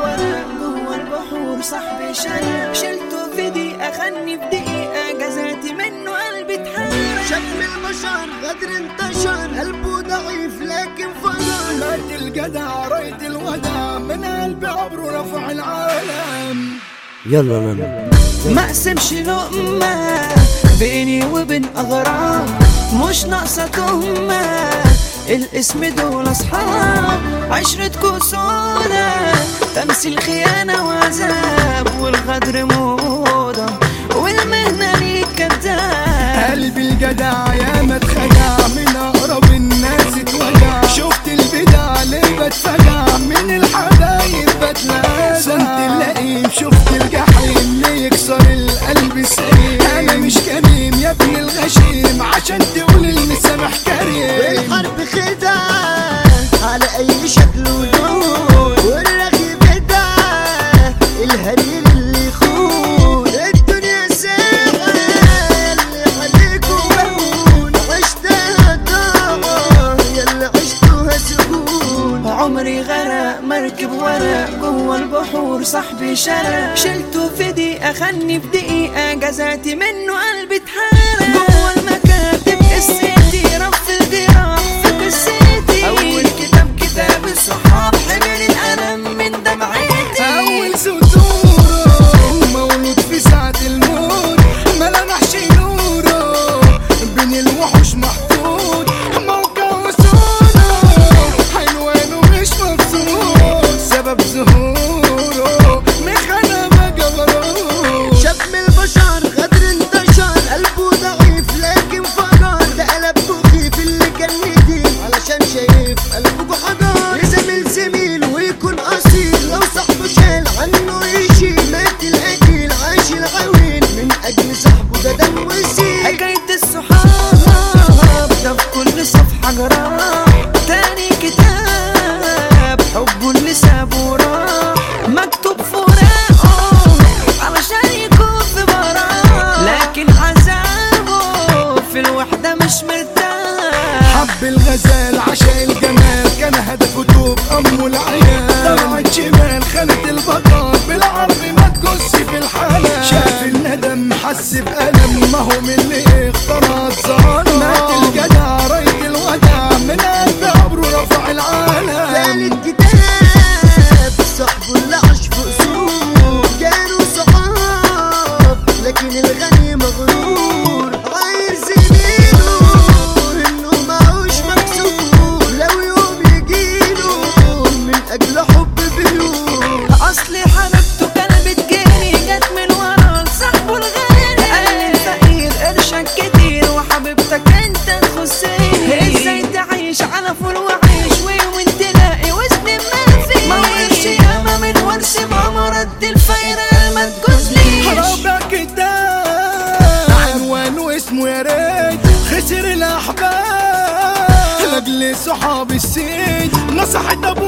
بورق جوه البحور صاحبي شال شلته في دقيقة خدني في دقيقة جزعتي منه قلبي اتحرق شم البشر غدر انتشر قلبه ضعيف لكن فجر رايت الجدع رايت الودع من قلب عبره رفع العالم يلا نانا ما اقسمش لقمة بيني وبين اغراب مش ناقصة تهمة الاسم دول اصحاب عشرتكوا سودا تمثيل خيانة وعذاب والغدر موضة والمهنة ليك كداب قلبي الجدع يا ما اتخدع من اقرب الناس اتوجع شفت البدع ليه بتفجع من الحبايب بتلاقى صنت اللئيم شفت الجحيم ليه يكسر القلب سليم انا مش كريم يا ابن الغشيم عشان تقول المسامح كريم الحرب خدعة على أي شكل ولون والرغي بدعة الهليل اللي يخون الدنيا ساعة اللي عليكم مهون عشتها ضاعة يلا عشتوها سهول عمري غرق مركب ورق جوه البحور صاحبي شرق شلته في دقيقة خدني في دقيقة جزعتي منه قلبي اتحرق جوه المكاتب قصتي رف الجراح في قصتي أول كتاب كتاب الصحاب حمل الألم من دمعتي اول سطوره مولود في ساعة الموت ما لمحش نوره بين الوحوش محطوط موقع وصوله حلوانه مش مبسوط سبب ظهوره مخنا ما جبروه شاب من البشر غدر انتشر قلبه ضعيف لكن فجر ده قلب مخيف اللي كان نديم علشان شايف قلبه حجر يزميل زميل ويكون اصيل لو صاحبه شال عنه يشيل مات الاكل عاش العويل من اجل صاحبه ده دم وسيل حكاية الصحاب ده في كل صفحة جراح تاني كتاب حبه اللي سابه وراح مكتوب في ورقه علشان يكون في براح لكن عذابه في الوحدة مش مرتاح حب الغزال عشاء الجمال كان هدفه توب امه العيال طلعت شمال خانت البطل بالعرض ما تجس في الحلال شاف الندم حس بألم ما هو من اللي اختار الظلام مات الجدع رايت الودع من قلب عبره رفع العالم ثالث كتاب صاحبه اللي عاش في قصور كانوا صحاب لكن الغني مغرور غير زميله انه معوش مكسور لو يوم يجيله من اجل حب بيور اصلي حبيبته كانت بتجيني جت من ورا لصاحبه الغالي قال لي الفقير قرشك كتير وحبيبتك انت تخصني ازاي تعيش على فول وعيش ويوم تلاقي وزن ما في ما ورش ياما من ورش ماما رد الفقير ما تجوزليش رابع كتاب عنوانه اسمه يا ريت خسر الاحباب لاجل صحاب السيد نصحت ابو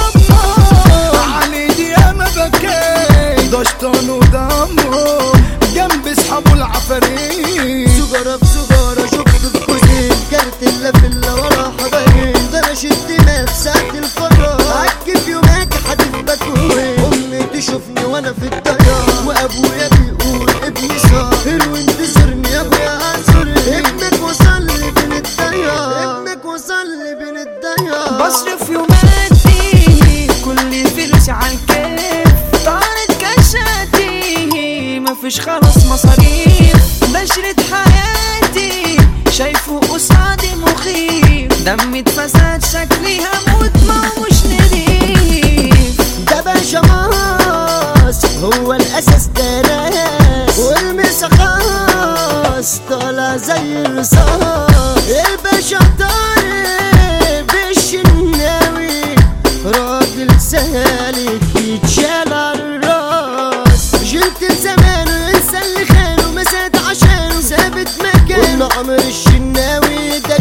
وامه علي دي اما بكيت ده شطان ودمه جنب اصحابه العفاريت سجارة في سجارة شفت في كوزين كارت الا في الا ورا حبايب ده انا شد دماغ ساعة الفراغ عكف يومك هتثبت وين امي تشوفني وانا في الطيار وابويا بيقول ابني صاحر وانتظرني يا ابويا اعذرني ابنك وصل لي بين الديار ابنك وصل لي بين الديار بصرف يوماتي كل فلوسي على الكيف طارت كشاتي مفيش خلاص مصاريف بشرة حياتي شايفه قصادي مخيف دمي اتفسد شكلي هموت ما هو مش نضيف ده باشا ماس هو الاساس ده ناس والمسا خاص طالع زي الرصاص الباشا طارق بالشناوي راجل سالك يتشال على الراس جنت زمانه ينسى اللي خانه مسات عشانه ثابت مكانه عمر الشناوي ده